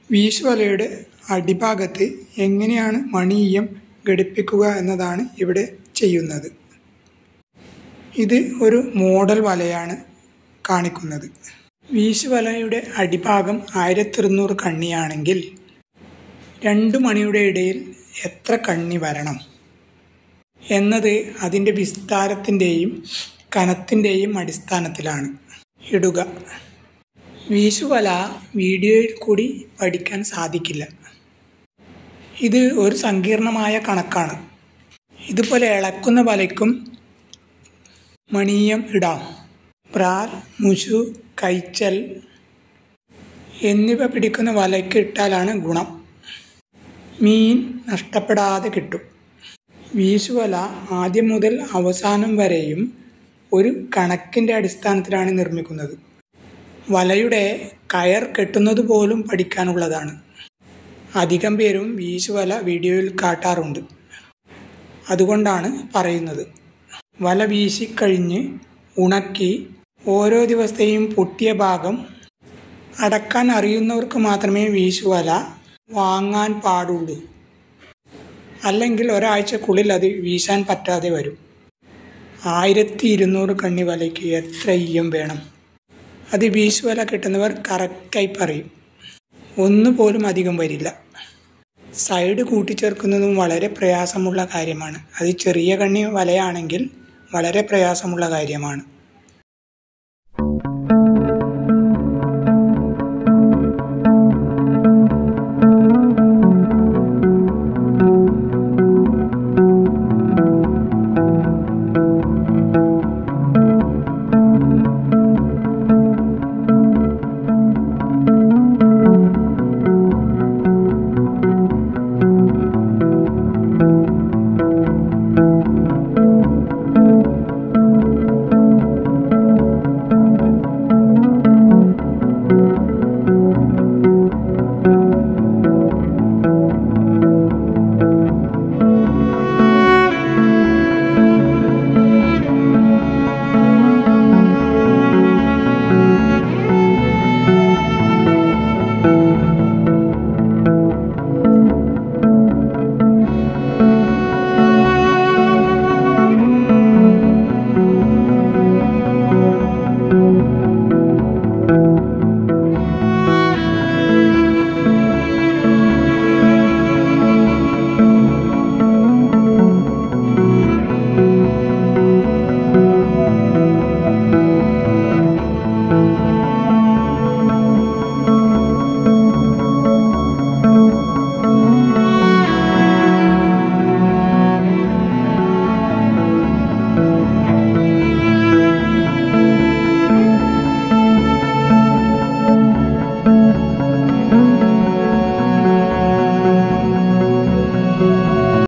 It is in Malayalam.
വീശുവലയുടെ അടിഭാഗത്ത് എങ്ങനെയാണ് മണീയം ഘടിപ്പിക്കുക എന്നതാണ് ഇവിടെ ചെയ്യുന്നത് ഇത് ഒരു മോഡൽ വലയാണ് കാണിക്കുന്നത് വീശുവലയുടെ അടിഭാഗം ആയിരത്തി ഇരുന്നൂറ് കണ്ണിയാണെങ്കിൽ രണ്ട് മണിയുടെ ഇടയിൽ എത്ര കണ്ണി വരണം എന്നത് അതിൻ്റെ വിസ്താരത്തിൻ്റെയും കനത്തിൻ്റെയും അടിസ്ഥാനത്തിലാണ് ഇടുക വീശുവല വീഡിയോയിൽ കൂടി പഠിക്കാൻ സാധിക്കില്ല ഇത് ഒരു സങ്കീർണമായ കണക്കാണ് ഇതുപോലെ ഇളക്കുന്ന വലയ്ക്കും മണീയം ഇടാം ബ്രാൽ മുഷു കൈച്ചൽ എന്നിവ പിടിക്കുന്ന വലയ്ക്ക് ഇട്ടാലാണ് ഗുണം മീൻ നഷ്ടപ്പെടാതെ കിട്ടും വീശുവല ആദ്യം മുതൽ അവസാനം വരെയും ഒരു കണക്കിൻ്റെ അടിസ്ഥാനത്തിലാണ് നിർമ്മിക്കുന്നത് വലയുടെ കയർ കെട്ടുന്നത് പോലും പഠിക്കാനുള്ളതാണ് അധികം പേരും വീശുവല വീഡിയോയിൽ കാട്ടാറുണ്ട് അതുകൊണ്ടാണ് പറയുന്നത് വല വീശിക്കഴിഞ്ഞ് ഉണക്കി ഓരോ ദിവസത്തെയും പൊട്ടിയ ഭാഗം അടക്കാൻ അറിയുന്നവർക്ക് മാത്രമേ വീശുവല വാങ്ങാൻ പാടുള്ളൂ അല്ലെങ്കിൽ ഒരാഴ്ചക്കുള്ളിൽ അത് വീശാൻ പറ്റാതെ വരും ആയിരത്തി ഇരുന്നൂറ് കണ്ണി വലയ്ക്ക് എത്ര ഈയം വേണം അത് വീശുവല കിട്ടുന്നവർ കറക്റ്റായി പറയും ഒന്നുപോലും അധികം വരില്ല സൈഡ് കൂട്ടിച്ചേർക്കുന്നതും വളരെ പ്രയാസമുള്ള കാര്യമാണ് അത് ചെറിയ കണ്ണി വലയാണെങ്കിൽ വളരെ പ്രയാസമുള്ള കാര്യമാണ്